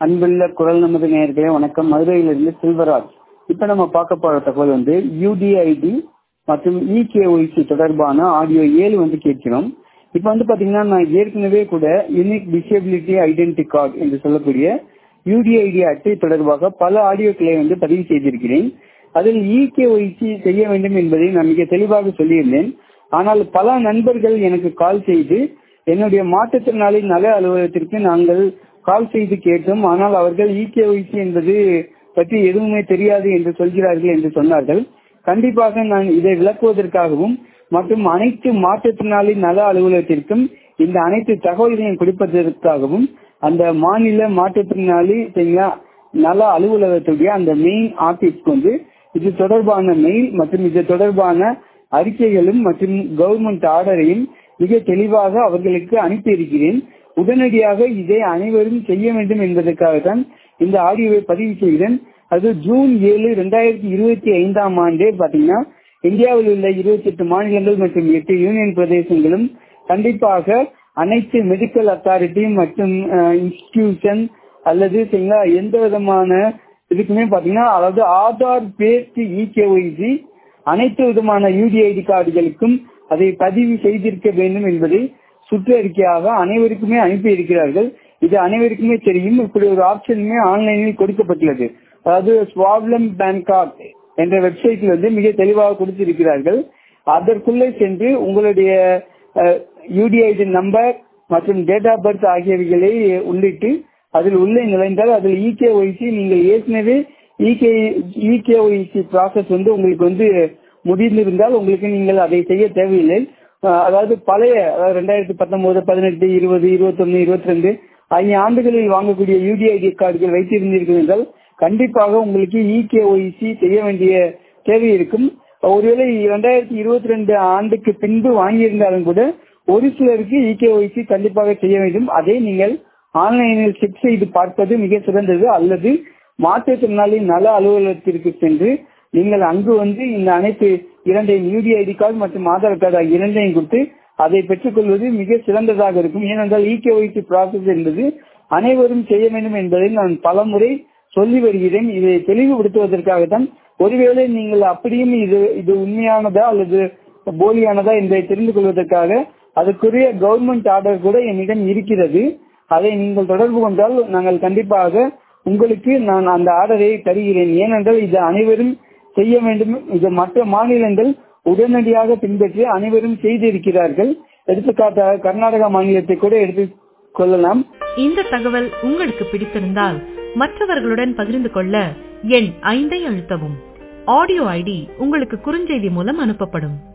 அன்புள்ள குரல் நமது நேயர்களே வணக்கம் மதுரையிலிருந்து செல்வராஜ் இப்ப நம்ம பார்க்க போற தகவல் வந்து யூடிஐடி மற்றும் இகேஒய்சி தொடர்பான ஆடியோ ஏழு வந்து கேட்கிறோம் இப்ப வந்து பாத்தீங்கன்னா நான் ஏற்கனவே கூட யூனிக் டிசேபிலிட்டி ஐடென்டி கார்டு என்று சொல்லக்கூடிய யூடிஐடி அட்டை தொடர்பாக பல ஆடியோக்களை வந்து பதிவு செய்திருக்கிறேன் அதில் இகேஒய்சி செய்ய வேண்டும் என்பதை நான் மிக தெளிவாக சொல்லியிருந்தேன் ஆனால் பல நண்பர்கள் எனக்கு கால் செய்து என்னுடைய மாற்றுத்திறனாளி நல அலுவலகத்திற்கு நாங்கள் கால் செய்து கேட்டோம் ஆனால் அவர்கள் இகேஒய்சி என்பது பற்றி எதுவுமே தெரியாது என்று சொல்கிறார்கள் என்று சொன்னார்கள் கண்டிப்பாக நான் இதை விளக்குவதற்காகவும் மற்றும் அனைத்து மாற்றுத்திறனாளி நல அலுவலகத்திற்கும் இந்த அனைத்து தகவல்களையும் கொடுப்பதற்காகவும் அந்த மாநில மாற்றுத்திறனாளி நல அலுவலகத்துடைய அந்த மெயின் ஆபீஸ்க்கு வந்து இது தொடர்பான மெயில் மற்றும் இது தொடர்பான அறிக்கைகளும் மற்றும் கவர்மெண்ட் ஆர்டரையும் மிக தெளிவாக அவர்களுக்கு அனுப்பியிருக்கிறேன் உடனடியாக இதை அனைவரும் செய்ய வேண்டும் என்பதற்காகத்தான் இந்த ஆடியோவை பதிவு செய்கிறேன் அது ஜூன் ஏழு இரண்டாயிரத்தி இருபத்தி ஐந்தாம் ஆண்டே பாத்தீங்கன்னா இந்தியாவில் உள்ள இருபத்தி எட்டு மாநிலங்கள் மற்றும் எட்டு யூனியன் பிரதேசங்களும் கண்டிப்பாக அனைத்து மெடிக்கல் அத்தாரிட்டி மற்றும் இன்ஸ்டிடியூஷன் அல்லது எந்த விதமான இதுக்குமே பாத்தீங்கன்னா அதாவது ஆதார் பேஸ்ட் இகேஒய்சி அனைத்து விதமான யூடிஐடி கார்டுகளுக்கும் அதை பதிவு செய்திருக்க வேண்டும் என்பதை சுற்றறிக்கையாக அனைவருக்குமே அனுப்பி இருக்கிறார்கள் இது அனைவருக்குமே தெரியும் இப்படி ஒரு ஆப்ஷனுமே ஆன்லைனில் கொடுக்கப்பட்டுள்ளது அதாவது ஸ்வாப்லம் பேன் கார்டு என்ற வெப்சைட்ல வந்து மிக தெளிவாக கொடுத்திருக்கிறார்கள் அதற்குள்ளே சென்று உங்களுடைய யூடிஐடி நம்பர் மற்றும் டேட் ஆஃப் பர்த் ஆகியவைகளை உள்ளிட்டு அதில் உள்ளே நுழைந்தால் அதில் இகேஒய்சி நீங்கள் ஏற்கனவே இகே இகேஒய்சி ப்ராசஸ் வந்து உங்களுக்கு வந்து முடிந்திருந்தால் உங்களுக்கு நீங்கள் அதை செய்ய தேவையில்லை அதாவது பழைய அதாவது ரெண்டாயிரத்தி பத்தொன்பது பதினெட்டு இருபது இருபத்தொன்னு இருபத்தி ரெண்டு ஆகிய ஆண்டுகளில் வாங்கக்கூடிய யூடிஐடி கார்டுகள் வைத்திருந்தீர்கள் என்றால் கண்டிப்பாக உங்களுக்கு இகேஒய்சி செய்ய வேண்டிய தேவை இருக்கும் ஒருவேளை இரண்டாயிரத்தி இருபத்தி ரெண்டு ஆண்டுக்கு பின்பு வாங்கியிருந்தாலும் கூட ஒரு சிலருக்கு இகேஒய்சி கண்டிப்பாக செய்ய வேண்டும் அதை நீங்கள் ஆன்லைனில் செக் செய்து பார்ப்பது மிக சிறந்தது அல்லது மாற்றுத்திறனாளி நல அலுவலகத்திற்கு சென்று நீங்கள் அங்கு வந்து இந்த அனைத்து இரண்டையும் யூடிஐடி கார்டு மற்றும் ஆதார் கார்டு ஆகிய இரண்டையும் கொடுத்து அதை பெற்றுக்கொள்வது மிக சிறந்ததாக இருக்கும் ஏனென்றால் இகேஒய்சி ப்ராசஸ் என்பது அனைவரும் செய்ய வேண்டும் என்பதை நான் பலமுறை சொல்லி வருகிறேன் இதை தெளிவுபடுத்துவதற்காகத்தான் ஒருவேளை நீங்கள் அப்படியும் இது இது உண்மையானதா அல்லது போலியானதா என்பதை தெரிந்து கொள்வதற்காக அதுக்குரிய கவர்மெண்ட் ஆர்டர் கூட என்னிடம் இருக்கிறது அதை நீங்கள் தொடர்பு கொண்டால் நாங்கள் கண்டிப்பாக உங்களுக்கு நான் அந்த ஆர்டரை தருகிறேன் ஏனென்றால் இது அனைவரும் செய்ய வேண்டும் இது மற்ற மாநிலங்கள் உடனடியாக பின்பற்றி அனைவரும் செய்திருக்கிறார்கள் எடுத்துக்காட்டாக கர்நாடகா மாநிலத்தை கூட எடுத்துக் கொள்ளலாம் இந்த தகவல் உங்களுக்கு பிடித்திருந்தால் மற்றவர்களுடன் பகிர்ந்து கொள்ள எண் ஐந்தை அழுத்தவும் ஆடியோ ஐடி உங்களுக்கு குறுஞ்செய்தி மூலம் அனுப்பப்படும்